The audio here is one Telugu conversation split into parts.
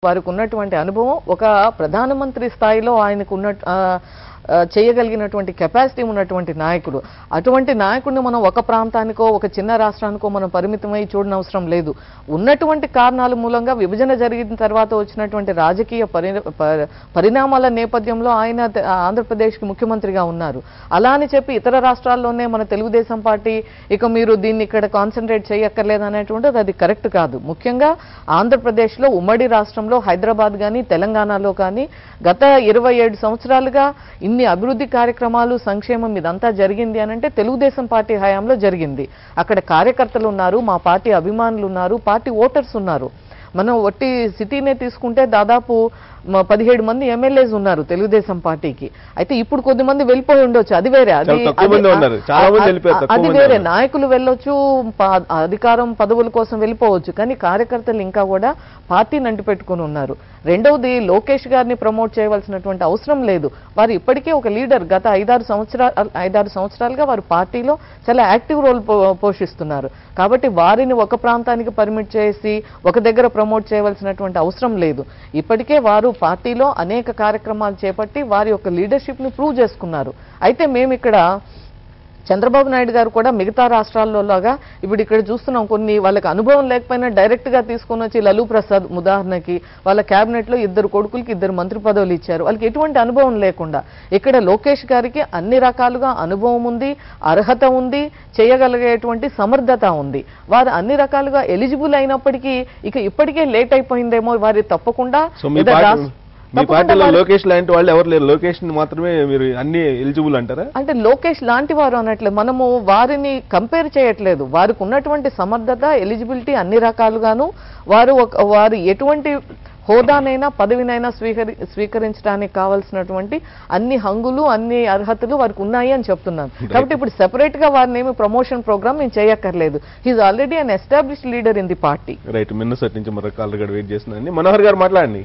వారికి ఉన్నటువంటి అనుభవం ఒక ప్రధానమంత్రి స్థాయిలో ఆయనకు ఉన్న ఆ, ఆ, చేయగలిగినటువంటి కెపాసిటీ ఉన్నటువంటి నాయకుడు అటువంటి నాయకుడిని మనం ఒక ప్రాంతానికో ఒక చిన్న రాష్ట్రానికో మనం పరిమితమై చూడనవసరం లేదు ఉన్నటువంటి కారణాల మూలంగా విభజన జరిగిన తర్వాత వచ్చినటువంటి రాజకీయ పరి ప- పరిణామాల నేపథ్యంలో ఆయన తె- ఆంధ్రప్రదేశ్కి ముఖ్యమంత్రిగా ఉన్నారు అలా అని చెప్పి ఇతర రాష్ట్రాల్లోనే మన తెలుగుదేశం పార్టీ ఇక మీరు దీన్ని ఇక్కడ కాన్సన్ట్రేట్ చేయక్కర్లేదు అనేటువంటిది అది కరెక్ట్ కాదు ముఖ్యంగా ఆంధ్రప్రదేశ్లో ఉమ్మడి రాష్ట్రంలో హైదరాబాద్ కానీ తెలంగాణలో కానీ గత ఇరవై ఏడు సంవత్సరాలుగా ఇన్ని అభివృద్ధి కార్యక్రమాలు సంక్షేమం ఇదంతా జరిగింది అని అంటే తెలుగుదేశం పార్టీ హయాంలో జరిగింది అక్కడ కార్యకర్తలు ఉన్నారు మా పార్టీ అభిమానులు ఉన్నారు పార్టీ ఓటర్స్ ఉన్నారు మనం ఒట్టి సిటీనే తీసుకుంటే దాదాపు మ- పదిహేడు మంది ఎమ్మెల్యేస్ ఉన్నారు తెలుగుదేశం పార్టీకి అయితే ఇప్పుడు కొద్ది మంది వెళ్ళిపోయి ఉండొచ్చు అది వేరే అది చాలా తక్కువ అది- మంది ఉన్నారు. చాలా మంది అది- వెళ్ళిపోయారు, తక్కువ అది మంది వేరే ఉన్నారు. నాయకులు వెళ్ళొచ్చు ప- అధికారం పదవుల కోసం వెళ్ళిపోవచ్చు కానీ కార్యకర్తలు ఇంకా కూడా పార్టీని అంటిపెట్టుకుని ఉన్నారు రెండవది లోకేష్ గారిని ప్రమోట్ చేయవలసినటువంటి అవసరం లేదు వారు ఇప్పటికే ఒక లీడర్ గత ఐదారు సంవత్సరాలు ఐదారు సంవత్సరాలుగా వారు పార్టీలో చాలా యాక్టివ్ రోల్ పో- పోషిస్తున్నారు కాబట్టి వారిని ఒక ప్రాంతానికి పర్మిట్ చేసి ఒక దగ్గర ప్రమోట్ చేయవలసినటువంటి అవసరం లేదు ఇప్పటికే వారు పార్టీలో అనేక కార్యక్రమాలు చేపట్టి వారి యొక్క లీడర్షిప్ ని ప్రూవ్ చేసుకున్నారు అయితే మేము ఇక్కడ చంద్రబాబు నాయుడు గారు కూడా మిగతా రాష్ట్రాల్లో లాగా ఇప్పుడు ఇక్కడ చూస్తున్నాం కొన్ని వాళ్ళకి అనుభవం లేకపోయినా డైరెక్ట్ గా తీసుకొని వచ్చి లలూ ప్రసాద్ ఉదాహరణకి వాళ్ళ కేబినెట్ లో ఇద్దరు కొడుకులకి ఇద్దరు మంత్రి పదవులు ఇచ్చారు వాళ్ళకి ఎటువంటి అనుభవం లేకుండా ఇక్కడ లోకేష్ గారికి అన్ని రకాలుగా అనుభవం ఉంది అర్హత ఉంది చేయగలిగేటువంటి సమర్థత ఉంది వారు అన్ని రకాలుగా ఎలిజిబుల్ అయినప్పటికీ ఇక ఇప్పటికే లేట్ అయిపోయిందేమో వారి తప్పకుండా సో మీ ఏదో పార్టీ రాష్ట్ర- మీ తప్పకుండా పార్టీలో వారి- లోకేష్ లాంటి వాళ్ళు ఎవరు లేరు లోకేష్ ని మాత్రమే మీరు అన్ని ఎలిజిబుల్ అంటారా అంటే లోకేష్ లాంటి వారు అనట్లేదు మనము వారిని కంపేర్ చేయట్లేదు వారికి ఉన్నటువంటి సమర్థత ఎలిజిబిలిటీ అన్ని రకాలుగాను వారు ఒక వారు ఎటువంటి హోదానైనా పదవినైనా స్వీకరి స్వీకరించడానికి కావాల్సినటువంటి అన్ని హంగులు అన్ని అర్హతలు వారికి ఉన్నాయి అని చెప్తున్నాను కాబట్టి ఇప్పుడు సెపరేట్ గా వారిని ఏమి ప్రమోషన్ ప్రోగ్రామ్ మేము చేయక్కర్లేదు he is already an established leader in the party right mindset నుంచి మరొక కాల్ గడ వెయిట్ చేస్తున్నాండి మనోహర్ గారు మాట్లాడండి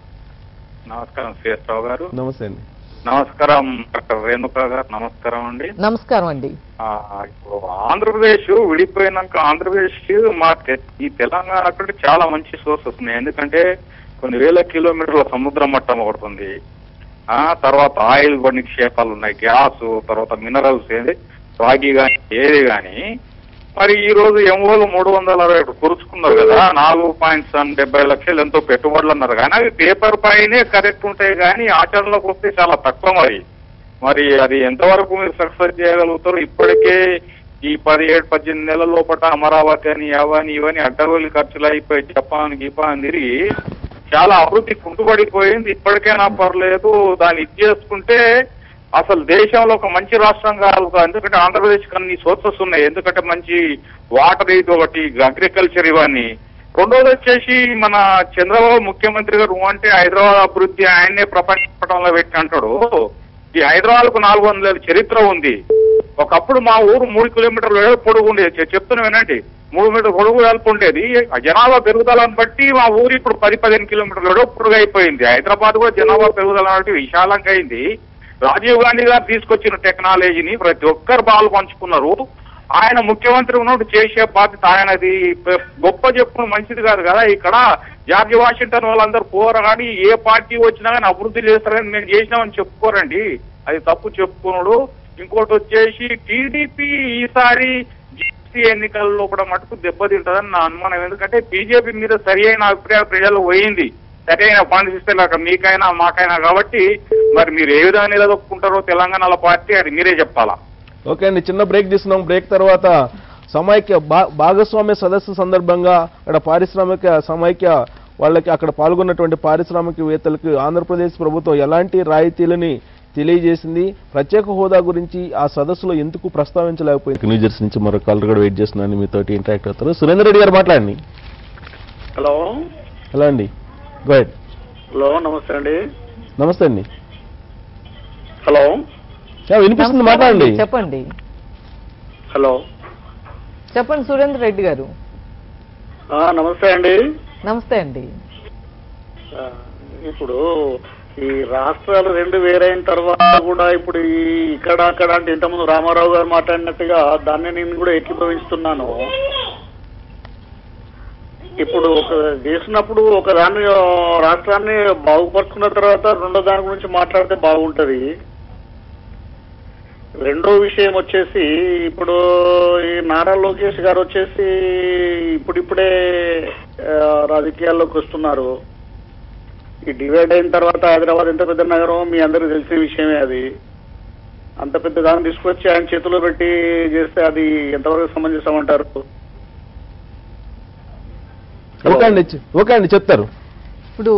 నమస్కారం సిఎస్ రావు గారు నమస్తే అండి నమస్కారం డాక్టర్ రేణుక గారు నమస్కారం అండి నమస్కారం అండి ఆ, ఇప్పుడు ఆంధ్రప్రదేశ్ విడిపోయినాక ఆంధ్రప్రదేశ్ మా తె- ఈ తెలంగాణ కంటే చాలా మంచి సోర్సెస్ ఉన్నాయి ఎందుకంటే కొన్ని వేల కిలోమీటర్ల సముద్ర మట్టం ఒకటి ఉంది ఆ తర్వాత ఆయిల్ నిక్షేపాలు ఉన్నాయి గ్యాస్ తర్వాత మినరల్స్ ఏది రాగి కానీ ఏది కానీ మరి ఈ రోజు ఎంఓలు మూడు వందల అరవై ఒకటి కురుచుకున్నారు కదా నాలుగు పాయింట్ సెవెన్ డెబ్బై లక్షలు ఎంతో పెట్టుబడులు అన్నారు కానీ అవి పేపర్ పైనే కరెక్ట్ ఉంటాయి కానీ ఆచరణలోకి వస్తే చాలా తక్కువ మరి మరి అది ఎంతవరకు మీరు సక్సెస్ చేయగలుగుతారు ఇప్పటికే ఈ పదిహేడు పద్దెనిమిది నెలల లోపల అమరావతి అని అవని ఇవని అడ్డగోలు ఖర్చులు అయిపోయి జపాన్ గిపాన్ తిరిగి చాలా అభివృద్ధి కుంటుపడిపోయింది ఇప్పటికైనా పర్లేదు దాన్ని ఇది చేసుకుంటే అసలు దేశంలో ఒక మంచి రాష్ట్రం కాదు ఎందుకంటే ఆంధ్రప్రదేశ్ అన్ని సోర్సెస్ ఉన్నాయి ఎందుకంటే మంచి వాటర్ ఇది ఒకటి అగ్రికల్చర్ ఇవన్నీ రెండోది వచ్చేసి మన చంద్రబాబు ముఖ్యమంత్రి గారు అంటే హైదరాబాద్ అభివృద్ధి ఆయన్నే ప్రపంచ పటంలో పెట్టి అంటాడు ఈ హైదరాబాద్ కు నాలుగు వందల చరిత్ర ఉంది ఒకప్పుడు మా ఊరు మూడు కిలోమీటర్ల వెడల్పు పొడుగు ఉండేది చె- చెప్తున్నా వినండి మూడు మీటర్ పొడుగు వెడల్పు ఉండేది ఆ జనాభా పెరుగుదలను బట్టి మా ఊరు ఇప్పుడు పది పదిహేను కిలోమీటర్ల వెడల్పు పొడుగు అయిపోయింది హైదరాబాద్ కూడా జనాభా పెరుగుదల బట్టి విశాలంగా అయింది రాజీవ్ గాంధీ గారు తీసుకొచ్చిన టెక్నాలజీని ప్రతి ఒక్కరు బాగా పంచుకున్నారు ఆయన ముఖ్యమంత్రి ఉన్నప్పుడు చేసే బాధ్యత ఆయనది ప- గొప్ప చెప్పుకుని మంచిది కాదు కదా ఇక్కడ జార్జి వాషింగ్టన్ వాళ్ళందరూ పోరు కానీ ఏ పార్టీ వచ్చినా కానీ అభివృద్ధి చేస్తారని మేము చేసినామని చెప్పుకోరండి అది తప్పు చెప్పుకున్నాడు ఇంకోటి వచ్చేసి టీడీపీ ఈసారి జీసీ ఎన్నికల్లో కూడా మటుకు దెబ్బతింటదని నా అనుమానం ఎందుకంటే బీజేపీ మీద సరి అయిన అభిప్రాయం ప్రజలు పోయింది సరి అయిన ఫండ్స్ ఇస్తే లేక మీకైనా మాకైనా కాబట్టి మరి మీరు ఏ విధంగా నిలదొక్కుంటారో తెలంగాణలో పార్టీ అది మీరే చెప్పాలా ఓకే అండి చిన్న బ్రేక్ తీసుకున్నాం బ్రేక్ తర్వాత సమైక్య భా- భాగస్వామ్య సదస్సు సందర్భంగా అక్కడ పారిశ్రామిక సమైక్య వాళ్ళకి అక్కడ పాల్గొన్నటువంటి పారిశ్రామికవేత్తలకు ఆంధ్రప్రదేశ్ ప్రభుత్వం ఎలాంటి రాయితీలని తెలియజేసింది ప్రత్యేక హోదా గురించి ఆ సదస్సులో ఎందుకు ప్రస్తావించలేకపోయింది న్యూజెర్సీ నుంచి మరొక కాల్ కూడా వెయిట్ చేస్తున్నాను మీతోటి ఇంటరాక్ట్ అవుతారు సురేందర్ రెడ్డి గారు మాట్లాడండి హలో హలో అండి గోయడ్ హలో నమస్తే అండి నమస్తే అండి హలో యా, వినిపిస్తుంది మాట్లాడండి చెప్పండి హలో చెప్పండి సురేందర్ రెడ్డి గారు ఆ, నమస్తే అండి నమస్తే అండి ఆ, ఇప్పుడు ఈ రాష్ట్రాలు రెండు వేరైన తర్వాత కూడా ఇప్పుడు ఈ ఇక్కడ అక్కడ అంటే ఇంతకుముందు రామారావు గారు మాట్లాడినట్టుగా దాన్ని నేను కూడా ఏకీభవిస్తున్నాను ఇప్పుడు ఒక చేసినప్పుడు ఒక దాన్ని ఆ, రాష్ట్రాన్ని బాగుపరుచుకున్న తర్వాత రెండో దాని గురించి మాట్లాడితే బాగుంటది రెండో విషయం వచ్చేసి ఇప్పుడు ఈ నారా లోకేష్ గారు వచ్చేసి ఇప్పుడిప్పుడే ఆ, రాజకీయాల్లోకి వస్తున్నారు ఈ డివైడ్ అయిన తర్వాత హైదరాబాద్ ఎంత పెద్ద నగరం మీ అందరికి తెలిసే విషయమే అది అంత పెద్ద దాన్ని తీసుకొచ్చి ఆయన చేతిలో పెట్టి చేస్తే అది ఎంతవరకు సమంజసం అంటారు ఓకే అండి చె- ఓకే అండి చెప్తారు ఇప్పుడు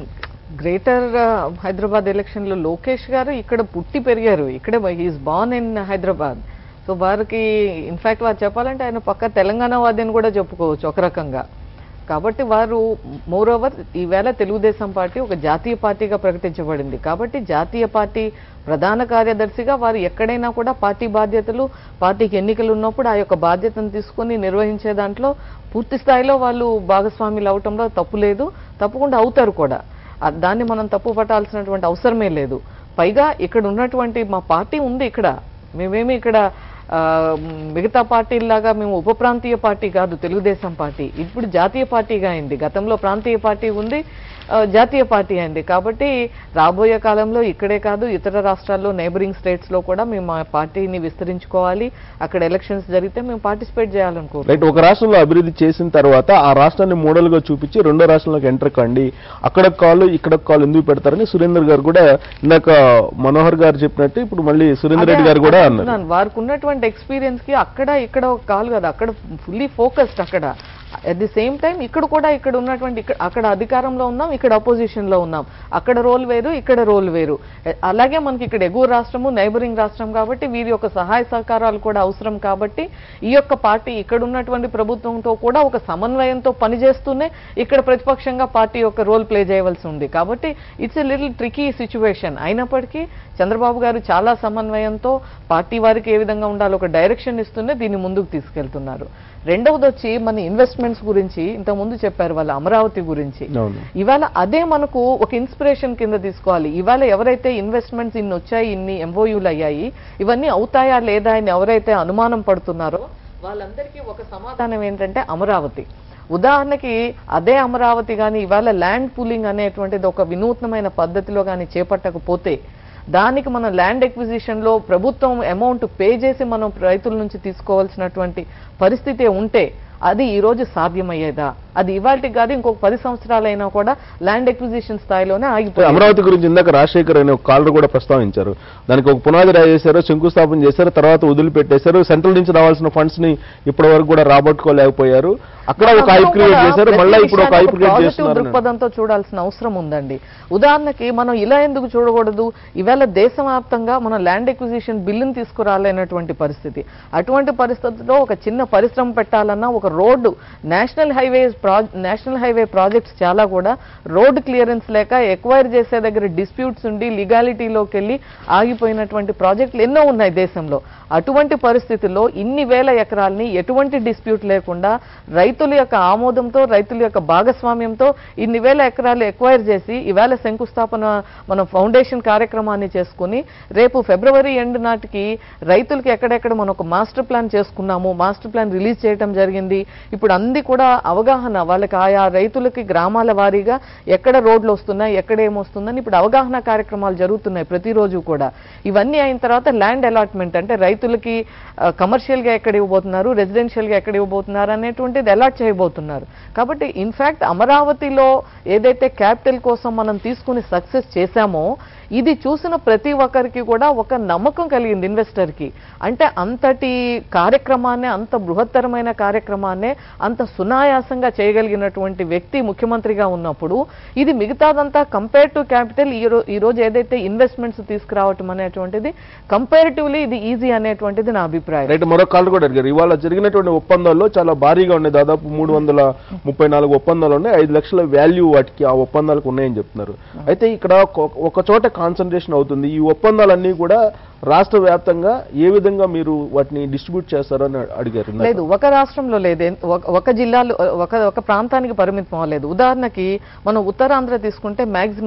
గ్రేటర్ హైదరాబాద్ ఎలక్షన్ లో లోకేష్ గారు ఇక్కడ పుట్టి పెరిగారు ఇక్కడే is born in Hyderabad so వారికి ఇన్ఫాక్ట్ వారు చెప్పాలంటే ఆయన పక్క తెలంగాణ వాది అని కూడా చెప్పుకోవచ్చు ఒక రకంగా కాబట్టి వారు మోర్ ఓవర్ ఈవేళ తెలుగుదేశం పార్టీ ఒక జాతీయ పార్టీగా ప్రకటించబడింది కాబట్టి జాతీయ పార్టీ ప్రధాన కార్యదర్శిగా వారు ఎక్కడైనా కూడా పార్టీ బాధ్యతలు పార్టీకి ఎన్నికలు ఉన్నప్పుడు ఆ యొక్క బాధ్యతను తీసుకొని నిర్వహించే దాంట్లో పూర్తి స్థాయిలో వాళ్ళు భాగస్వాములు అవటంలో తప్పు లేదు తప్పకుండా అవుతారు కూడా ఆ- దాన్ని మనం తప్పు పట్టాల్సినటువంటి అవసరమే లేదు పైగా ఇక్కడ ఉన్నటువంటి మా పార్టీ ఉంది ఇక్కడ మేమేమి ఇక్కడ ఆ, మిగతా పార్టీలాగా మేము ఉప ప్రాంతీయ పార్టీ కాదు తెలుగుదేశం పార్టీ ఇప్పుడు జాతీయ పార్టీగా అయింది గతంలో ప్రాంతీయ పార్టీ ఉంది ఆ, జాతీయ పార్టీ అయింది కాబట్టి రాబోయే కాలంలో ఇక్కడే కాదు ఇతర రాష్ట్రాల్లో నైబరింగ్ స్టేట్స్ లో కూడా మేము మా పార్టీని విస్తరించుకోవాలి అక్కడ ఎలక్షన్స్ జరిగితే మేము పార్టిసిపేట్ చేయాలనుకుంటున్నాం రైట్ ఒక రాష్ట్రంలో అభివృద్ధి చేసిన తర్వాత ఆ రాష్ట్రాన్ని మోడల్ గా చూపించి రెండో రాష్ట్రంలోకి ఎంటర్ కండి అక్కడ కాల్ ఇక్కడ కాల్ ఎందుకు పెడతారని సురేందర్ గారు కూడా ఇందాక మనోహర్ గారు చెప్పినట్టు ఇప్పుడు మళ్ళీ సురేందర్ రెడ్డి గారు కూడా అదే అన్నారు అంటున్నాను. వారికి ఉన్నటువంటి ఎక్స్పీరియన్స్ కి అక్కడ ఇక్కడ ఒక కాల్ కదా అక్కడ ఫుల్లీ ఫోకస్డ్ అక్కడ అట్ ది సేమ్ టైం ఇక్కడ కూడా ఇక్కడ ఉన్నటువంటి ఇక్కడ అక్కడ అధికారంలో ఉన్నాం ఇక్కడ అపోజిషన్ లో ఉన్నాం అక్కడ రోల్ వేరు ఇక్కడ రోల్ వేరు ఎ- అలాగే మనకి ఇక్కడ ఎగువ రాష్ట్రము నైబరింగ్ రాష్ట్రం కాబట్టి వీరి యొక్క సహాయ సహకారాలు కూడా అవసరం కాబట్టి ఈ యొక్క పార్టీ ఇక్కడ ఉన్నటువంటి ప్రభుత్వంతో కూడా ఒక సమన్వయంతో పనిచేస్తూనే ఇక్కడ ప్రతిపక్షంగా పార్టీ యొక్క రోల్ ప్లే చేయవలసి ఉంది కాబట్టి it's a little tricky situation అయినప్పటికీ చంద్రబాబు గారు చాలా సమన్వయంతో పార్టీ వారికి ఏ విధంగా ఉండాలో ఒక డైరెక్షన్ ఇస్తూనే దీన్ని ముందుకు తీసుకెళ్తున్నారు రెండవది వచ్చి మన ఇన్వెస్ట్మెంట్స్ గురించి ఇంతకుముందు చెప్పారు వాళ్ళ అమరావతి గురించి అవును ఇవాళ అదే మనకు ఒక ఇన్స్పిరేషన్ కింద తీసుకోవాలి ఇవాళ ఎవరైతే ఇన్వెస్ట్మెంట్స్ ఇన్ని వచ్చాయి ఇన్ని ఎంఓయూలు అయ్యాయి ఇవన్నీ అవుతాయా లేదా అని ఎవరైతే అనుమానం పడుతున్నారో వాళ్ళందరికీ ఒక సమాధానం ఏంటంటే అమరావతి ఉదాహరణకి అదే అమరావతి కానీ ఇవాళ ల్యాండ్ పూలింగ్ అనేటువంటిది ఒక వినూత్నమైన పద్ధతిలో కానీ చేపట్టకపోతే దానికి మనం ల్యాండ్ ఎక్విజిషన్ లో ప్రభుత్వం అమౌంట్ పే చేసి మనం రైతుల నుంచి తీసుకోవాల్సినటువంటి పరిస్థితి ఉంటే అది ఈ రోజు సాధ్యమయ్యేదా అది ఇవాళకి కాదు ఇంకొక పది సంవత్సరాలైనా కూడా ల్యాండ్ ఎక్విజిషన్ స్థాయిలోనే ఆగిపోయింది అమరావతి గురించి ఇందాక రాజశేఖర్ అనే ఒక కాలర్ కూడా ప్రస్తావించారు దానికి ఒక పునాది రాయి చేశారు శంకుస్థాపన చేశారు తర్వాత వదిలిపెట్టేశారు సెంట్రల్ నుంచి రావాల్సిన ఫండ్స్ ని ఇప్పటి వరకు కూడా రాబట్టుకోలేకపోయారు అక్కడ ఒక హైప్ క్రియేట్ చేశారు మళ్ళీ ఇప్పుడు ఒక హైప్ క్రియేట్ పాజిటివ్ చేస్తున్నారు దృక్పథంతో చూడాల్సిన అవసరం ఉందండి ఉదాహరణకి మనం ఇలా ఎందుకు చూడకూడదు ఇవాళ దేశవ్యాప్తంగా మనం ల్యాండ్ ఎక్విజిషన్ బిల్లుని తీసుకురాలేనటువంటి పరిస్థితి అటువంటి పరిస్థితిలో ఒక చిన్న పరిశ్రమ పెట్టాలన్నా ఒక road national highway national highway projects చాలా కూడా రోడ్ క్లియరెన్స్ లేక ఎక్వైర్ చేసే దగ్గర డిస్ప్యూట్స్ ఉండి లీగాలిటీలోకి వెళ్ళి ఆగిపోయినటువంటి ప్రాజెక్టులు ఎన్నో ఉన్నాయి దేశంలో అటువంటి పరిస్థితుల్లో ఇన్ని వేల ఎకరాల్ని ఎటువంటి డిస్ప్యూట్ లేకుండా రైతుల యొక్క ఆమోదంతో రైతుల యొక్క భాగస్వామ్యంతో ఇన్ని వేల ఎకరాలు ఎక్వైర్ చేసి ఈవేళ శంకుస్థాపన మనం ఫౌండేషన్ కార్యక్రమాన్ని చేసుకుని రేపు ఫిబ్రవరి ఎండ్ నాటికి రైతులకి ఎక్కడెక్కడ మనం ఒక మాస్టర్ ప్లాన్ చేసుకున్నాము మాస్టర్ ప్లాన్ రిలీజ్ చేయడం జరిగింది ఇప్పుడు అంది కూడా అవగాహన వాళ్ళకి ఆయా రైతులకి గ్రామాల వారీగా ఎక్కడ రోడ్లు వస్తున్నాయి ఎక్కడ ఏమొస్తుందని ఇప్పుడు అవగాహన కార్యక్రమాలు జరుగుతున్నాయి ప్రతిరోజు కూడా ఇవన్నీ అయిన తర్వాత ల్యాండ్ అలాట్మెంట్ అంటే రైతులకి కమర్షియల్ గా ఎక్కడ ఇవ్వబోతున్నారు రెసిడెన్షియల్ గా ఎక్కడ ఇవ్వబోతున్నారు అనేటువంటిది అలాట్ చేయబోతున్నారు కాబట్టి ఇన్ఫాక్ట్ అమరావతిలో ఏదైతే క్యాపిటల్ కోసం మనం తీసుకుని సక్సెస్ చేశామో ఇది చూసిన ప్రతి ఒక్కరికి కూడా ఒక నమ్మకం కలిగింది ఇన్వెస్టర్ కి అంటే అంతటి కార్యక్రమాన్ని అంత బృహత్తరమైన కార్యక్రమాన్ని అంత సునాయాసంగా చేయగలిగినటువంటి వ్యక్తి ముఖ్యమంత్రిగా ఉన్నప్పుడు ఇది మిగతాదంతా కంపేర్ టు క్యాపిటల్ ఈ రో- ఈ రోజు ఏదైతే ఇన్వెస్ట్మెంట్స్ తీసుకురావటం అనేటువంటిది కంపారిటివ్లీ ఇది ఈజీ అనేటువంటిది నా అభిప్రాయం రైట్ మరో కాల్ కూడా అడిగారు ఇవాళ జరిగినటువంటి ఒప్పందాల్లో చాలా భారీగా ఉన్నాయి దాదాపు మూడు వందల ముప్పై నాలుగు ఒప్పందాలు ఉన్నాయి ఐదు లక్షల వాల్యూ వాటికి ఆ ఒప్పందాలకు ఉన్నాయని చెప్తున్నారు అయితే ఇక్కడ ఒక- ఒక చోట కాన్సన్ట్రేషన్ అవుతుంది ఈ ఒప్పందాలన్నీ కూడా రాష్ట్ర వ్యాప్తంగా ఏ విధంగా మీరు వాటిని డిస్ట్రిబ్యూట్ చేస్తారో అని అడిగారు ఇందాక. లేదు ఒక రాష్ట్రంలో లేదు ఎన్- ఒక- ఒక జిల్లాలో ఒక ఒక ప్రాంతానికి పరిమితం అవ్వలేదు ఉదాహరణకి మనం ఉత్తరాంధ్ర తీసుకుంటే మాక్సిమం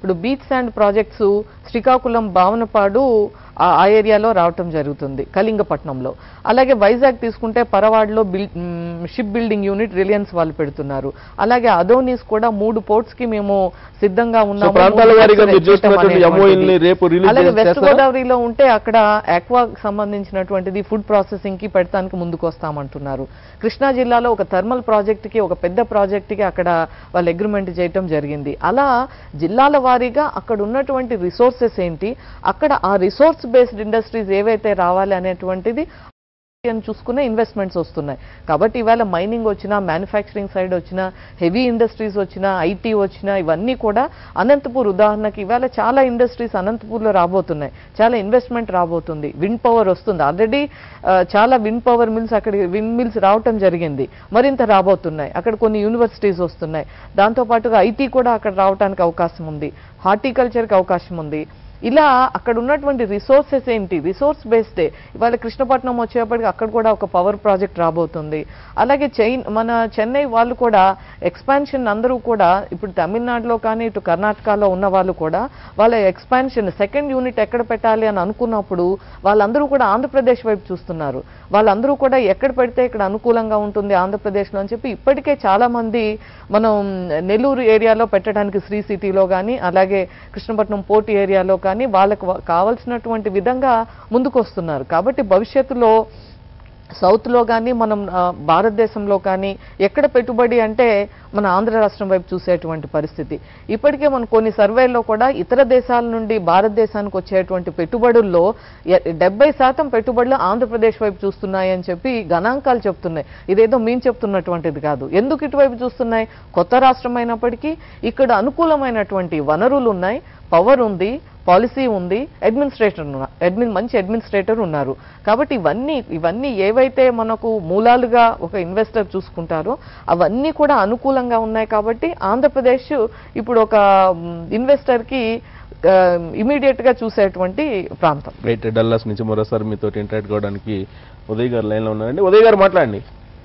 ఇప్పుడు beach sand projects Srikakulam Bhavanapadu ఆ ఆ ఏరియాలో రావటం జరుగుతుంది కళింగపట్నంలో అలాగే వైజాగ్ తీసుకుంటే పరవాడలో బిల్ షిప్ బిల్డింగ్ యూనిట్ రిలయన్స్ వాళ్ళు పెడుతున్నారు అలాగే అదోనీస్ కూడా మూడు పోర్ట్స్ కి మేము సిద్ధంగా ఉన్నాము ప్రాంతాల మూడు వారీగా ports మీరు చూస్తున్నటువంటి పెట్టడం MOU ని అనేటువంటిది. రేపు release అలాగే వెస్ట్ చేస్తారా? గోదావరిలో ఉంటే అక్కడ ఆక్వా సంబంధించినటువంటిది ఫుడ్ ప్రాసెసింగ్ కి పెడతానికి ముందుకు వస్తామంటున్నారు కృష్ణా జిల్లాలో ఒక థర్మల్ ప్రాజెక్ట్ కి ఒక పెద్ద ప్రాజెక్ట్ కి అక్కడ వాళ్ళు అగ్రిమెంట్ చేయటం జరిగింది అలా జిల్లాల వారీగా అక్కడ ఉన్నటువంటి రిసోర్సెస్ ఏంటి అక్కడ ఆ రిసోర్స్ బేస్డ్ ఇండస్ట్రీస్ ఏవైతే రావాలి అనేటువంటిది అని చూసుకునే ఇన్వెస్ట్మెంట్స్ వస్తున్నాయి కాబట్టి ఇవాళ మైనింగ్ వచ్చినా మ్యానుఫ్యాక్చరింగ్ సైడ్ వచ్చినా హెవీ ఇండస్ట్రీస్ వచ్చినా ఐటీ వచ్చినా ఇవన్నీ కూడా అనంతపూర్ ఉదాహరణకి ఇవాళ చాలా ఇండస్ట్రీస్ అనంతపూర్లో రాబోతున్నాయి చాలా ఇన్వెస్ట్మెంట్ రాబోతుంది విండ్ పవర్ వస్తుంది ఆల్రెడీ చాలా విండ్ పవర్ మిల్స్ అక్కడ విండ్ మిల్స్ రావటం జరిగింది మరింత రాబోతున్నాయి అక్కడ కొన్ని యూనివర్సిటీస్ వస్తున్నాయి దాంతోపాటుగా ఐటీ కూడా అక్కడ రావడానికి అవకాశం ఉంది హార్టికల్చర్కి అవకాశం ఉంది ఇలా అక్కడ ఉన్నటువంటి రిసోర్సెస్ ఏంటి రిసోర్స్ బేస్డే ఇవాళ కృష్ణపట్నం వచ్చేప్పటికి అక్కడ కూడా ఒక పవర్ ప్రాజెక్ట్ రాబోతుంది అలాగే చైన్ మన చెన్నై వాళ్ళు కూడా ఎక్స్పాన్షన్ అందరూ కూడా ఇప్పుడు తమిళనాడులో కానీ ఇటు కర్ణాటకలో ఉన్న వాళ్ళు కూడా వాళ్ళ ఎక్స్పాన్షన్ సెకండ్ యూనిట్ ఎక్కడ పెట్టాలి అని అనుకున్నప్పుడు వాళ్ళందరూ కూడా ఆంధ్రప్రదేశ్ వైపు చూస్తున్నారు వాళ్ళందరూ కూడా ఎక్కడ పెడితే ఇక్కడ అనుకూలంగా ఉంటుంది ఆంధ్రప్రదేశ్లో అని చెప్పి ఇప్పటికే చాలా మంది మనం నెల్లూరు ఏరియాలో పెట్టడానికి శ్రీ సిటీలో కానీ అలాగే కృష్ణపట్నం పోర్ట్ ఏరియాలో కానీ వాళ్ళకు వ- కావలసినటువంటి విధంగా ముందుకు వస్తున్నారు కాబట్టి భవిష్యత్తులో సౌత్లో కానీ మనం ఆ, భారతదేశంలో కానీ ఎక్కడ పెట్టుబడి అంటే మన ఆంధ్ర రాష్ట్రం వైపు చూసేటువంటి పరిస్థితి ఇప్పటికే మనం కొన్ని సర్వేల్లో కూడా ఇతర దేశాల నుండి భారతదేశానికి వచ్చేటువంటి పెట్టుబడుల్లో ఎ- డెబ్బై శాతం పెట్టుబడులు ఆంధ్రప్రదేశ్ వైపు చూస్తున్నాయి అని చెప్పి గణాంకాలు చెప్తున్నాయి ఇదేదో మేము చెప్తున్నటువంటిది కాదు ఎందుకు ఇటువైపు చూస్తున్నాయి కొత్త రాష్ట్రం అయినప్పటికీ ఇక్కడ అనుకూలమైనటువంటి వనరులు ఉన్నాయి పవర్ ఉంది పాలసీ ఉంది అడ్మినిస్ట్రేటర్ అడ్మిన్ మంచి అడ్మినిస్ట్రేటర్ ఉన్నారు కాబట్టి ఇవన్నీ ఇవన్నీ ఏవైతే మనకు మూలాలుగా ఒక ఇన్వెస్టర్ చూసుకుంటారో అవన్నీ కూడా అనుకూలంగా ఉన్నాయి కాబట్టి ఆంధ్రప్రదేశ్ ఇప్పుడు ఒక ఇన్వెస్టర్ కి ఇమీడియట్ గా చూసేటువంటి ప్రాంతం రైట్ డల్లాస్ నుంచి మరోసారి మీతో ఇంటరాక్ట్ కావడానికి ఉదయ్ గారు లైన్ లో ఉన్నారండి ఉదయ్ గారు మాట్లాడండి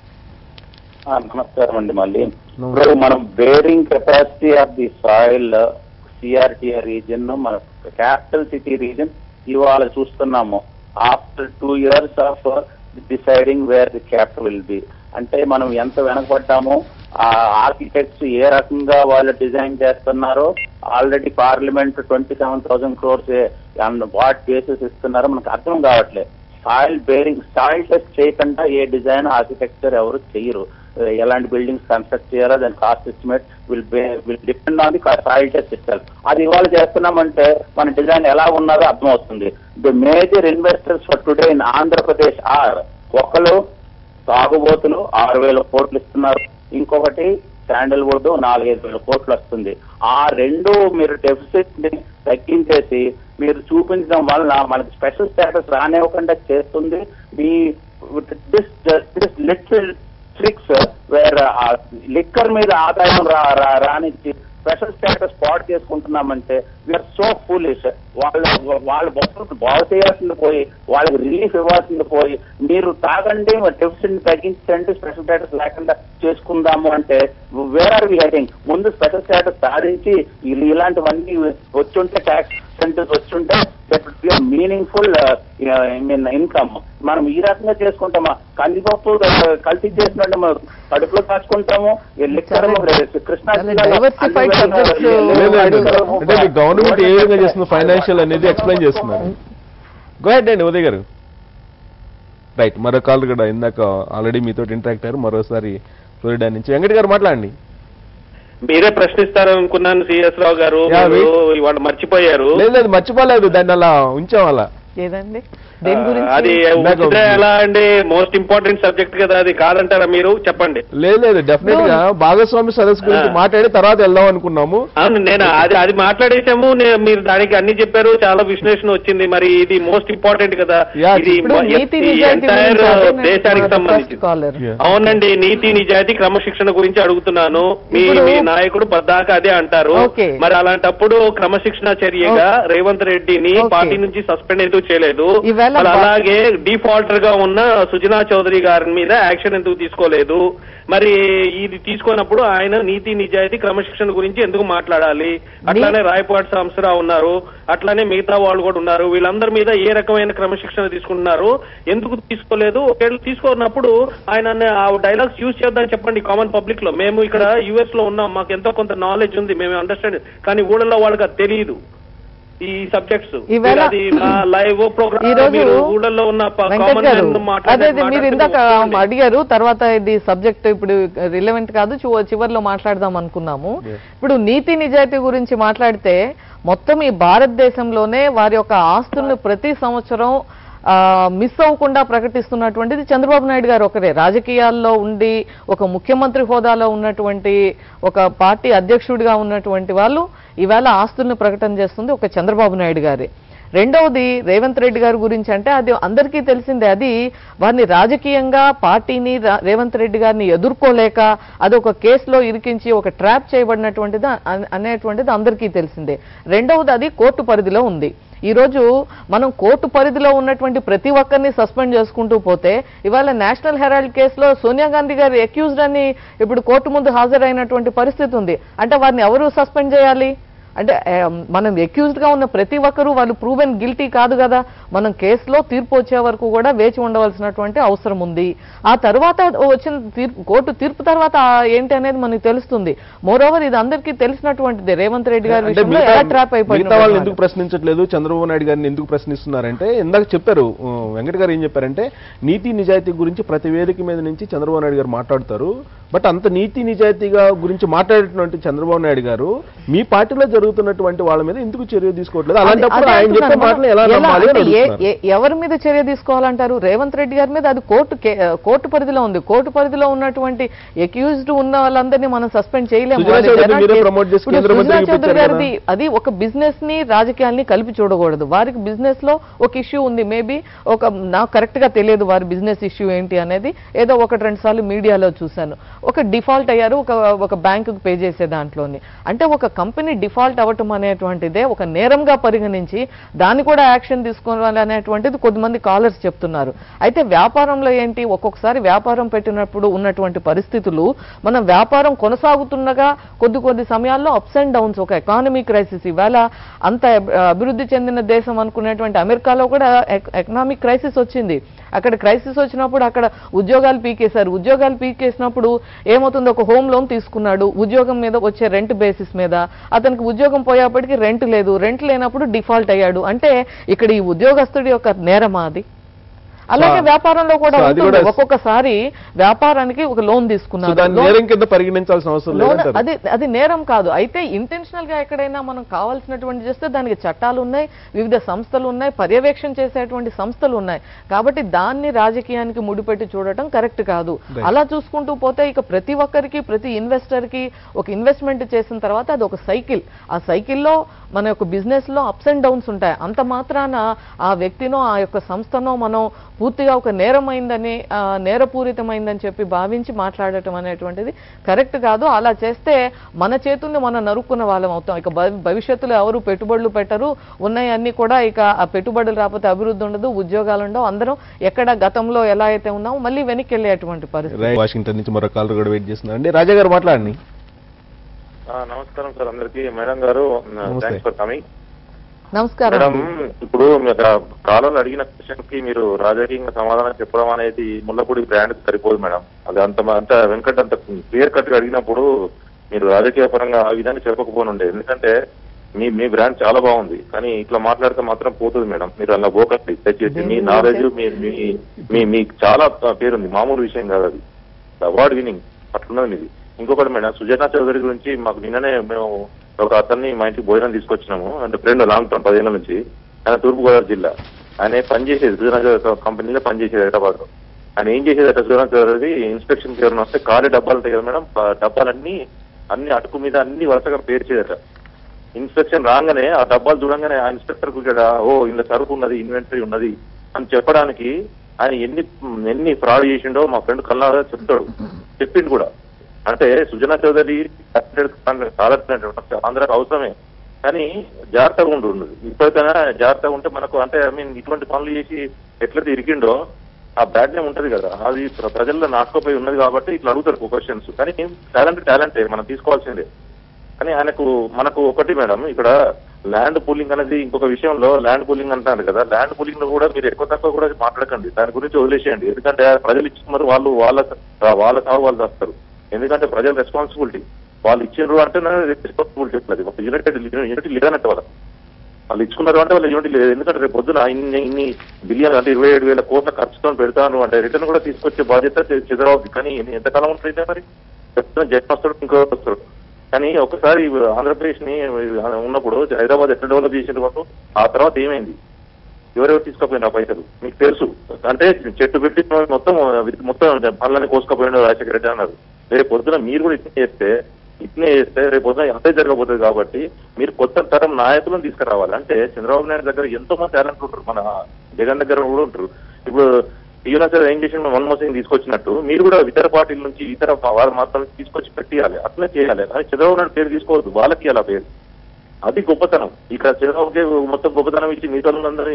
ఆ, నమస్కారం అండి మళ్ళీ నమస్కారం. ఇప్పుడు మనం bearing capacity of the soil CRTR region మన క్యాపిటల్ సిటీ రీజన్ ఇవాళ చూస్తున్నాము after two years of deciding where the capital will be అంటే మనం ఎంత వెనకబడ్డామో ఆ ఆర్కిటెక్ట్స్ ఏ రకంగా వాళ్ళు డిజైన్ చేస్తున్నారో already parliament twenty seven thousand crores what basis ఇస్తున్నారో మనకు అర్థం కావట్లేదు సాయిల్ బేరింగ్ సాయిల్ టెస్ట్ చేయకుండా ఏ డిజైన్ ఆర్కిటెక్చర్ ఎవరు చేయరు ఎలాంటి బిల్డింగ్స్ కన్స్ట్రక్ట్ చేయాలో దాని cost estimate will will depend on the soil test ఇస్తారు అది ఇవాళ చేస్తున్నామంటే మన డిజైన్ ఎలా ఉన్నదో అర్థమవుతుంది the major investors for today in Andhra Pradesh are ఒకరు తాగుబోతులు ఆరు వేల కోట్లు ఇస్తున్నారు ఇంకొకటి శాండల్వుడ్ నాలుగైదు వేల కోట్లు వస్తుంది ఆ రెండు మీరు డెఫిసిట్ ని తగ్గించేసి మీరు చూపించడం వల్ల మనకి స్పెషల్ స్టేటస్ రానివ్వకుండా చేస్తుంది మీ this this little tricks where liquor మీద ఆదాయం రా రా- రానిచ్చి స్పెషల్ స్టేటస్ పాడు చేసుకుంటున్నామంటే వీఆర్ సో ఫూలిష్ వాళ్ళ వాళ్ళ బొక్కలు బాగు చేయాల్సింది పోయి వాళ్ళకి రిలీఫ్ ఇవ్వాల్సింది పోయి మీరు తాగండి డెఫిసిట్ తగ్గించండి స్పెషల్ స్టేటస్ లేకుండా చేసుకుందాము అంటే వేర్ ఆర్ వి హెడింగ్ ముందు స్పెషల్ స్టేటస్ సాధించి ఇల్- ఇలాంటివన్నీ వచ్చుంటే ట్యాక్స్ సెంటర్స్ వచ్చుంటే మీనింగ్ఫుల్ మీన్ ఇన్కమ్ మనం ఈ రకంగా చేసుకుంటామా కందిపప్పు uh, కల్తీ చేసినట్టు మనం కడుపులో కాచుకుంటాము ఈ లిక్కర్ కృష్ణా చాలా జిల్లాలో diversified అన్ని వేల- subjects లేదు, లేదు. అడుగుతారు. అంటే మీ గవర్నమెంట్ ఏ విధంగా చేస్తుంది ఫైనాన్షియల్ అనేది ఎక్స్ప్లెయిన్ చేస్తున్నారు గోహెడ్ అండి ఉదయ్ గారు రైట్ మరో కాల్ కూడా ఇందాక ఆల్రెడీ మీతో ఇంటరాక్ట్ అయ్యారు మరోసారి ఫ్లోరిడా నుంచి వెంకట్ గారు మాట్లాడండి మీరే ప్రశ్నిస్తారనుకున్నాను సిఎస్ రావు గారు యా, మీరు ఇవాళ మర్చిపోయారు లేదు లేదు మర్చిపోలేదు దాన్ని అలా ఉంచాం అలా ఏదండి దేని ఆ, గురించి అది ఇందాక ఉచిత ఎలా అండి మోస్ట్ ఇంపార్టెంట్ సబ్జెక్ట్ కదా అది కాదంటారా మీరు చెప్పండి లేదు లేదు డెఫినెట్ గా భాగస్వామి సదస్సు గురించి ఆ. మాట్లాడి తర్వాత వెళ్దాం అనుకున్నాము అవును నేను అది అది మాట్లాడేసాము నే- మీరు దానికి అన్ని చెప్పారు చాలా విశ్లేషణ వచ్చింది మరి ఇది మోస్ట్ ఇంపార్టెంట్ కదా యా, ఇది ఇప్పుడు మొ- నీతి ఈ నిజాయితీ entire గురించి అదే దేశానికి ఫస్ట్ సంబంధించి కాలర్ Yeah. అవునండి నీతి నిజాయితీ క్రమశిక్షణ గురించి అడుగుతున్నాను మీ ఇప్పుడు- మీ నాయకుడు పద్దాక అదే అంటారు Okay. మరి అలాంటప్పుడు క్రమశిక్షణ చర్యగా రేవంత్ రెడ్డిని Okay. పార్టీ నుంచి సస్పెండ్ ఎందుకు చేయలేదు ఈవేళ ఈవేళ మరి బా- అలాగే డిఫాల్టర్ గా ఉన్న సుజనా చౌదరి గారి మీద యాక్షన్ ఎందుకు తీసుకోలేదు మరి ఇది తీసుకున్నప్పుడు ఆయన నీతి నిజాయితీ క్రమశిక్షణ గురించి ఎందుకు మాట్లాడాలి అట్లానే రాయపాటి సంస్థరావు ఉన్నారు అట్లానే మిగతా వాళ్ళు కూడా ఉన్నారు వీళ్ళందరి మీద ఏ రకమైన క్రమశిక్షణ తీసుకుంటున్నారు ఎందుకు తీసుకోలేదు ఒకవేళ తీసుకున్నప్పుడు ఆయన ఆ డైలాగ్స్ యూజ్ చేద్దాం చెప్పండి కామన్ పబ్లిక్ లో మేము ఇక్కడ యుఎస్ లో ఉన్నాం మాకు ఎంతో కొంత నాలెడ్జ్ ఉంది మేము అండర్స్టాండ్ కానీ ఊళ్ళలో వాళ్ళకి అది తెలియదు ఈ సబ్జెక్ట్స్ ఈవేళ- అది లైవ్ ప్రోగ్రామ్ ఈ రోజు మీరు ఊళ్ళలో ఉన్న ప- వెంకట్ కామన్ గారు మ్యాన్ మాట్లాడే అదే అదే మీరు మాట్లాడితే ఇందాక ఒప్పుకోండి. అడిగారు తర్వాత ఇది సబ్జెక్ట్ ఇప్పుడు రిలవెంట్ కాదు చివ- చివర్లో మాట్లాడదాం అనుకున్నాము ఇప్పుడు నీతి నిజాయితీ గురించి మాట్లాడితే మొత్తం ఈ భారతదేశంలోనే వారి యొక్క ఆస్తులను ప్రతి సంవత్సరం ఆ, మిస్ అవ్వకుండా ప్రకటిస్తున్నటువంటిది చంద్రబాబు నాయుడు గారు ఒకరే రాజకీయాల్లో ఉండి ఒక ముఖ్యమంత్రి హోదాలో ఉన్నటువంటి ఒక పార్టీ అధ్యక్షుడిగా ఉన్నటువంటి వాళ్ళు ఈవేళ ఆస్తులను ప్రకటన చేస్తుంది ఒక చంద్రబాబు నాయుడు గారే రెండవది రేవంత్ రెడ్డి గారి గురించి అంటే అది అందరికీ తెలిసిందే అది వారిని రాజకీయంగా పార్టీని రా- రేవంత్ రెడ్డి గారిని ఎదుర్కోలేక అది ఒక కేసులో ఇరికించి ఒక ట్రాప్ చేయబడినటువంటిది అ- అనేటువంటిది అందరికీ తెలిసిందే రెండవది అది కోర్టు పరిధిలో ఉంది ఈ రోజు మనం కోర్టు పరిధిలో ఉన్నటువంటి ప్రతి ఒక్కరిని సస్పెండ్ చేసుకుంటూ పోతే ఇవాళ నేషనల్ హెరాల్డ్ కేసులో సోనియా గాంధీ గారు అక్యూజ్డ్ అని ఇప్పుడు కోర్టు ముందు హాజరైనటువంటి పరిస్థితి ఉంది అంటే వారిని ఎవరు సస్పెండ్ చేయాలి అంటే ఆ, మనం అక్యూజ్డ్ గా ఉన్న ప్రతి ఒక్కరూ వాళ్ళు ప్రూవెన్ గిల్టీ కాదు కదా మనం కేసులో తీర్పు వచ్చే వరకు కూడా వేచి ఉండవలసినటువంటి అవసరం ఉంది ఆ తర్వాత వచ్చిన తీర్పు కోర్టు తీర్పు తర్వాత ఆ ఏంటి అనేది మనకు తెలుస్తుంది మోర్ ఓవర్ ఇది అందరికీ తెలిసినటువంటిది రేవంత్ రెడ్డి గారి అంటే విషయంలో మిగతా ఎలా ట్రాప్ మిగతా వాళ్ళని అయిపోయింది ఎందుకు ప్రశ్నించట్లేదు చంద్రబాబు నాయుడు గారిని ఎందుకు ప్రశ్నిస్తున్నారంటే ఇందాక చెప్పారు ఆ, వెంకట గారు ఏం చెప్పారంటే నీతి నిజాయితీ గురించి ప్రతి వేదిక మీద నుంచి చంద్రబాబు నాయుడు గారు మాట్లాడతారు బట్ అంత నీతి నిజాయితీగా గురించి మాట్లాడేటువంటి చంద్రబాబు నాయుడు గారు మీ పార్టీలో జరుగుతున్నటువంటి వాళ్ళ మీద ఎందుకు చర్య తీసుకోవట్లేదు అలాంటప్పుడు అదే ఆయన చెప్పే అంటున్నాను. మాటలు ఎలా ఎలా నమ్మాలి అని అంటే ఏ- అడుగుతున్నారు. ఏ- ఎవరి మీద చర్య తీసుకోవాలంటారు రేవంత్ రెడ్డి గారి మీద అది కోర్టు కే- కోర్టు పరిధిలో ఉంది కోర్టు పరిధిలో ఉన్నటువంటి అక్యూజ్డ్ ఉన్న వాళ్ళందరినీ మనం సస్పెండ్ చేయలేము సుజనా వాళ్ళు చౌదరి జనానికి- మీరే promote చేసి ఇప్పుడు కేంద్ర సుజనా మంత్రికి చౌదరి ఇప్పించారు గారిది అది ఒక బిజినెస్ ని రాజకీయాల్ని కలిపి చూడకూడదు వారికి బిజినెస్ లో ఒక ఇష్యూ ఉంది మేబీ ఒక నాకు కరెక్ట్ గా తెలియదు వారి బిజినెస్ ఇష్యూ ఏంటి అనేది ఏదో ఒకటి రెండు సార్లు మీడియాలో చూశాను ఒక డిఫాల్ట్ అయ్యారు ఒక ఒక బ్యాంకుకు పే చేసే దాంట్లోని అంటే ఒక కంపెనీ డిఫాల్ట్ అవ్వటం అనేటువంటిదే ఒక నేరంగా పరిగణించి దాన్ని కూడా యాక్షన్ తీసుకోవాలి అనేటువంటిది కొద్దిమంది కాలర్స్ చెప్తున్నారు అయితే వ్యాపారంలో ఏంటి ఒక్కొక్కసారి వ్యాపారం పెట్టినప్పుడు ఉన్నటువంటి పరిస్థితులు మన వ్యాపారం కొనసాగుతుండగా కొద్ది కొద్ది సమయాల్లో అప్స్ అండ్ డౌన్స్ ఒక ఎకానమీ క్రైసిస్ ఇవాళ అంత అబ్- అభివృద్ధి చెందిన దేశం అనుకునేటువంటి అమెరికాలో కూడా ఎకనామిక్ క్రైసిస్ వచ్చింది అక్కడ క్రైసిస్ వచ్చినప్పుడు అక్కడ ఉద్యోగాలు పీకేశారు ఉద్యోగాలు పీకేసినప్పుడు ఏమవుతుంది ఒక హోమ్ లోన్ తీసుకున్నాడు ఉద్యోగం మీద వచ్చే రెంట్ బేసిస్ మీద అతనికి ఉద్యోగం పోయేప్పటికి రెంట్ లేదు రెంట్ లేనప్పుడు డిఫాల్ట్ అయ్యాడు అంటే ఇక్కడ ఈ ఉద్యోగస్తుడి యొక్క నేరమా అది అలాగే సో- వ్యాపారంలో కూడా సో అది ఉంటుంది కూడా- ఒక్కొక్కసారి వ్యాపారానికి ఒక లోన్ సో తీసుకున్నారు దాన్ని లోన్- నేరం కింద పరిగణించాల్సిన అవసరం లోన్ లేదంటారు అది అది నేరం కాదు అయితే ఇంటెన్షనల్ గా ఎక్కడైనా మనం కావాల్సినటువంటి చేస్తే దానికి చట్టాలు ఉన్నాయి వివిధ సంస్థలు ఉన్నాయి పర్యవేక్షణ చేసేటువంటి సంస్థలు ఉన్నాయి కాబట్టి దాన్ని రాజకీయానికి ముడిపెట్టి చూడటం కరెక్ట్ కాదు Right. అలా చూసుకుంటూ పోతే ఇక ప్రతి ఒక్కరికి ప్రతి ఇన్వెస్టర్ కి ఒక ఇన్వెస్ట్మెంట్ చేసిన తర్వాత అది ఒక సైకిల్ ఆ సైకిల్లో మన యొక్క బిజినెస్ లో అప్స్ అండ్ డౌన్స్ ఉంటాయి అంత మాత్రాన ఆ వ్యక్తినో ఆ యొక్క సంస్థనో మనం పూర్తిగా ఒక నేరమైందని ఆ, నేరపూరితమైందని చెప్పి భావించి మాట్లాడటం అనేటువంటిది కరెక్ట్ కాదు అలా చేస్తే మన చేతుల్ని మనం నరుక్కున్న వాళ్ళం అవుతాం ఇక భవి- భవిష్యత్తులో ఎవరు పెట్టుబడులు పెట్టరు ఉన్నాయన్నీ కూడా ఇక ఆ పెట్టుబడులు రాకపోతే అభివృద్ధి ఉండదు ఉద్యోగాలు ఉండవు అందరం ఎక్కడ గతంలో ఎలా అయితే ఉన్నామో మళ్ళీ వెనక్కి వెళ్ళేటువంటి పరిస్థితి రైట్. వాషింగ్టన్ నుంచి మరో కాలర్ కూడా వెయిట్ చేస్తున్నారు అండి రాజా గారు మాట్లాడండి ఆ, నమస్కారం సార్ అందరికి మేడం గారు నమస్తే. థ్యాంక్స్ ఫర్ కమింగ్ నమస్కారం మేడం ఇప్పుడు మీరు కాలంలో అడిగిన క్వశ్చన్ కి మీరు రాజకీయంగా సమాధానం చెప్పడం అనేది ముల్లపూడి బ్రాండ్ సరిపోదు మేడం అది అంత అంత వెంకట్ అంత క్లియర్ కట్ గా అడిగినప్పుడు మీరు రాజకీయ పరంగా ఆ విధంగా చెప్పకపోనుండే ఎందుకంటే మీ మీ బ్రాండ్ చాలా బాగుంది కానీ ఇట్లా మాట్లాడితే మాత్రం పోతుంది మేడం మీరు అలా పోకండి దయచేసి మీ నాలెడ్జ్ మీ మీ- మీ మీకు చాలా పేరుంది మామూలు విషయం కాదు అది అవార్డు వినింగ్ అట్లున్నది మీది ఇంకొకటి మేడం సుజనా చౌదరి గురించి మాకు నిన్ననే మేము ఒక అతన్ని మా ఇంటికి భోజనం తీసుకొచ్చినాము అంటే ఫ్రెండ్ లాంగ్ టర్మ్ పదిహేనుల నుంచి ఆయన తూర్పుగోదావరి జిల్లా ఆయన పనిచేసేది సుజనా చౌదరి కంపెనీలో పనిచేసేది హైదరాబాద్ లో ఆయన ఏం చేసేదట సుజనా చౌదరి ఇన్స్పెక్షన్ ఎవరైనా వస్తే ఖాళీ డబ్బాలు ఉంటాయి కదా మేడం ఆ డబ్బాలన్నీ అన్ని అటుకు మీద అన్ని వరుసగా పేర్చేదట ఇన్స్పెక్షన్ రాగానే ఆ డబ్బాలు చూడంగానే ఆ ఇన్స్పెక్టర్ కూడా ఓ ఇందులో సరుకు ఉన్నది ఇన్వెంటరీ ఉన్నది అని చెప్పడానికి ఆయన ఎన్ని ఎన్ని ఫ్రాడ్ చేసిండో మా ఫ్రెండ్ కల్లారా చెప్తాడు చెప్పిండు కూడా అంటే సుజనా చౌదరి కాలర్ ఆంధ్రాకి అవసరమే కానీ జాగ్రత్తగా ఉండు ఇప్పటికైనా జాగ్రత్తగా ఉంటే మనకు అంటే ఐ మీన్ ఇటువంటి పనులు చేసి ఎట్లయితే ఇరికిండో ఆ బ్యాడ్ నేమ్ ఉంటది కదా అది ప్ర- ప్రజల్లో నాటుకోపోయి ఉన్నది కాబట్టి ఇట్లా అడుగుతారు క్వశ్చన్స్ కానీ టాలెంట్ టాలెంటే మనం తీసుకోవాల్సిందే కానీ ఆయనకు మనకు ఒకటి మేడం ఇక్కడ ల్యాండ్ పూలింగ్ అనేది ఇంకొక విషయంలో ల్యాండ్ పూలింగ్ అంటారు కదా ల్యాండ్ పూలింగ్ లో కూడా మీరు ఎక్కువ తక్కువ కూడా మాట్లాడకండి దాని గురించి వదిలేసేయండి ఎందుకంటే ప్రజలు ఇచ్చుకున్నారు వాళ్ళు వాళ్ళ వాళ్ళ సాగు వాళ్ళు చేస్తారు ఎందుకంటే ప్రజల రెస్పాన్సిబిలిటీ వాళ్ళు ఇచ్చిండ్రు అంటే రెస్పాన్సిబిలిటీ అది ఒక యూనిటెడ్ యూనిటీ లేదన్నట్టు వాళ్ళకి వాళ్ళు ఇచ్చుకున్నారు అంటే వాళ్ళు యూనిటీ లేదు ఎందుకంటే రేపు పొద్దున ఇన్ని ఇన్ని బిలియన్ అంటే ఇరవై ఏడు వేల కోట్ల ఖర్చుతో పెడతాను అంటే రిటర్న్ కూడా తీసుకొచ్చే బాధ్యత చె- చంద్రబాబు కానీ ఎన్ని- ఎంతకాలం ఉంటుంది మరి చెప్తున్నా జగన్ వస్తాడు ఇంకో వస్తాడు కానీ ఒకసారి ఆంధ్రప్రదేశ్ ని ఉన్నప్పుడు హైదరాబాద్ ఎట్లా డెవలప్ చేసిన వాళ్ళు ఆ తర్వాత ఏమైంది ఎవరెవరు తీసుకుపోయిన ఆ పైసలు మీకు తెలుసు అంటే చెట్టు పెట్టి మొత్తం మొత్తం పనులని కోసుకుపోయిన రాజశేఖర రెడ్డి అన్నారు రేపు పొద్దున మీరు కూడా ఇట్నే చేస్తే ఇట్నే చేస్తే రేపు పొద్దున అంతే జరగబోతుంది కాబట్టి మీరు కొత్త తరం నాయకులను తీసుకురావాలి అంటే చంద్రబాబు నాయుడు దగ్గర ఎంతో మంది టాలెంట్ ఉంటారు మన జగన్ దగ్గర కూడా ఉంటారు ఇప్పుడు టీఎన్ఎస్ ఏం చేసిన మన్మోహన్ సింగ్ తీసుకొచ్చినట్టు మీరు కూడా ఇతర పార్టీల నుంచి ఇతర వాళ్ళ మాత్రం తీసుకొచ్చి పెట్టియాలి అట్లే చేయాలి కానీ చంద్రబాబు నాయుడు పేరు తీసుకోవద్దు వాళ్ళకి అలా పేరు అది గొప్పతనం ఇక్కడ చంద్రబాబుకి మొత్తం గొప్పతనం ఇచ్చి మిగతా వాళ్ళందరినీ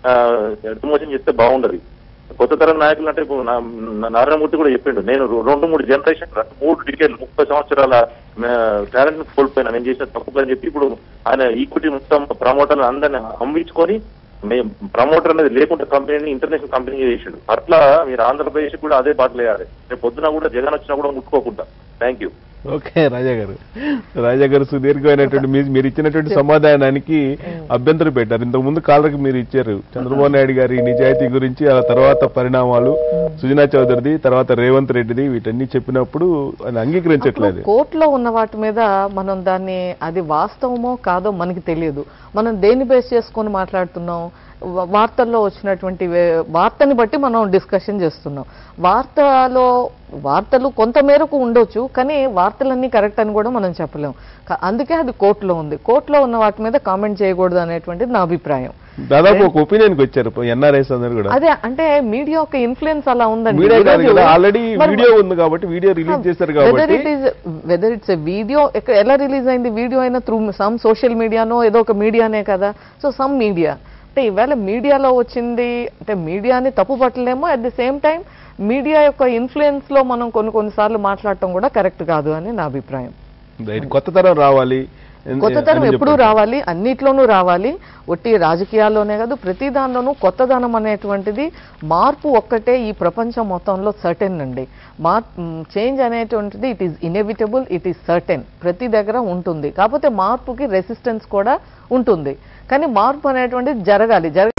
ప్రమోషన్ చేస్తే బాగుండదు కొత్త తరం నాయకులు అంటే ఇప్పుడు నా- నా- నారాయణమూర్తి కూడా చెప్పిండు నేను రె- రెండు మూడు జనరేషన్ మూడు డికేలు ముప్పై సంవత్సరాల టాలెంట్ కోల్పోయినా నేను చేసిన తప్పు అని చెప్పి ఇప్పుడు ఆయన ఈక్విటీ మొత్తం ప్రమోటర్లు అందరిని అమ్మించుకొని ప్రమోటర్ అనేది లేకుండా కంపెనీని ఇంటర్నేషనల్ కంపెనీ చేసిండు అట్లా మీరు ఆంధ్రప్రదేశ్ కూడా అదే బాటలు వేయాలి రేపు పొద్దున కూడా జగన్ వచ్చినా కూడా ముట్టుకోకుండా థ్యాంక్ యూ ఓకే రాజా గారు రాజా గారు సుదీర్ఘమైనటువంటి మీ- మీరు ఇచ్చినటువంటి సమాధానానికి అభ్యంతరం పెట్టారు ఇంతకు ముందు కాలర్కి మీరు ఇచ్చారు చంద్రబాబు నాయుడు గారి నిజాయితీ గురించి ఆ తర్వాత పరిణామాలు సుజనా చౌదరిది తర్వాత రేవంత్ రెడ్డిది వీటన్ని చెప్పినప్పుడు ఆయన అంగీకరించట్లేదు కోర్టులో ఉన్న వాటి మీద మనం దాన్ని అది వాస్తవమో కాదో మనకి తెలియదు మనం దేన్ని బేస్ చేసుకొని మాట్లాడుతున్నాం వా- వార్తల్లో వచ్చినటువంటి వే- వార్తని బట్టి మనం డిస్కషన్ చేస్తున్నాం వార్తలో వార్తలు కొంత మేరకు ఉండొచ్చు కానీ వార్తలన్నీ కరెక్ట్ అని కూడా మనం చెప్పలేం క- అందుకే అది కోర్టులో ఉంది కోర్టులో ఉన్న వాటి మీద కామెంట్ చేయకూడదు అనేటువంటిది నా అభిప్రాయం దాదాపు ఒక ఒపీనియన్ కి వచ్చారు ఎన్ఆర్ఎస్ అందరు కూడా అదే అంటే మీడియా యొక్క ఇన్ఫ్లుయెన్స్ అలా ఉందండి మీడియా కాదు ఈరోజు కదా ఆల్రెడీ మరి- వీడియో ఉంది కాబట్టి వీడియో రిలీజ్ చేశారు వెదర్ కాబట్టి it is whether it's a video ఎలా రిలీజ్ అయింది వీడియో అయినా త్రూ సమ్ సోషల్ మీడియానో ఏదో ఒక మీడియానే కదా సో సమ్ మీడియా అంటే ఈవేళ మీడియాలో వచ్చింది అంటే మీడియాని తప్పు పట్టలేమో at the same time media యొక్క ఇన్ఫ్లుయెన్స్ లో మనం కొన్ని కొన్నిసార్లు మాట్లాడటం కూడా కరెక్ట్ కాదు అని నా అభిప్రాయం రైట్. కొత్త తరం రావాలి అని- కొత్త తరం అని ఎప్పుడూ చెప్పారు. రావాలి అన్నిట్లోనూ రావాలి ఒట్టి రాజకీయాల్లోనే కాదు ప్రతి దానిలోనూ కొత్తదనం అనేటువంటిది మార్పు ఒక్కటే ఈ ప్రపంచం మొత్తంలో సర్టెన్ అండి మార్ చేంజ్ అనేటువంటిది it is inevitable it is certain ప్రతి దగ్గర ఉంటుంది కాకపోతే మార్పుకి రెసిస్టెన్స్ కూడా ఉంటుంది కానీ మార్పు అనేటువంటిది జరగాలి జరగ